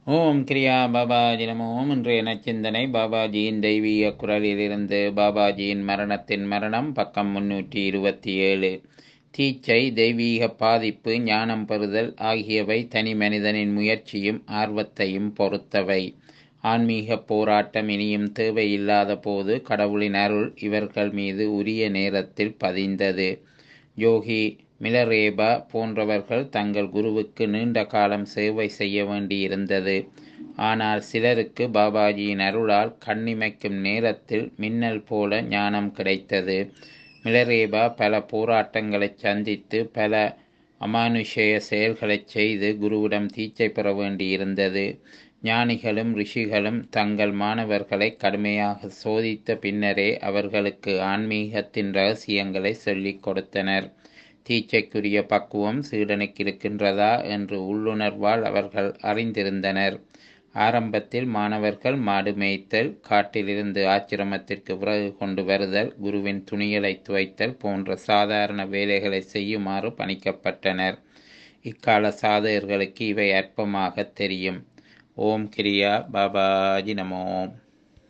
ஓம் கிரியா பாபாஜி நமோ இன்றைய நச்சிந்தனை பாபாஜியின் தெய்வீக குரலிலிருந்து பாபாஜியின் மரணத்தின் மரணம் பக்கம் முன்னூற்றி இருபத்தி ஏழு தீச்சை தெய்வீக பாதிப்பு ஞானம் பெறுதல் ஆகியவை தனி மனிதனின் முயற்சியும் ஆர்வத்தையும் பொறுத்தவை ஆன்மீக போராட்டம் இனியும் தேவையில்லாத போது கடவுளின் அருள் இவர்கள் மீது உரிய நேரத்தில் பதிந்தது யோகி மிலரேபா போன்றவர்கள் தங்கள் குருவுக்கு நீண்ட காலம் சேவை செய்ய வேண்டியிருந்தது ஆனால் சிலருக்கு பாபாஜியின் அருளால் கண்ணிமைக்கும் நேரத்தில் மின்னல் போல ஞானம் கிடைத்தது மிலரேபா பல போராட்டங்களை சந்தித்து பல அமானுஷேய செயல்களை செய்து குருவிடம் தீட்சை பெற வேண்டியிருந்தது ஞானிகளும் ரிஷிகளும் தங்கள் மாணவர்களை கடுமையாக சோதித்த பின்னரே அவர்களுக்கு ஆன்மீகத்தின் ரகசியங்களை சொல்லிக் கொடுத்தனர் தீட்சைக்குரிய பக்குவம் சீடனுக்கு இருக்கின்றதா என்று உள்ளுணர்வால் அவர்கள் அறிந்திருந்தனர் ஆரம்பத்தில் மாணவர்கள் மாடு மேய்த்தல் காட்டிலிருந்து ஆச்சிரமத்திற்கு விறகு கொண்டு வருதல் குருவின் துணிகளை துவைத்தல் போன்ற சாதாரண வேலைகளை செய்யுமாறு பணிக்கப்பட்டனர் இக்கால சாதகர்களுக்கு இவை அற்பமாக தெரியும் ஓம் கிரியா பாபாஜி நமோம்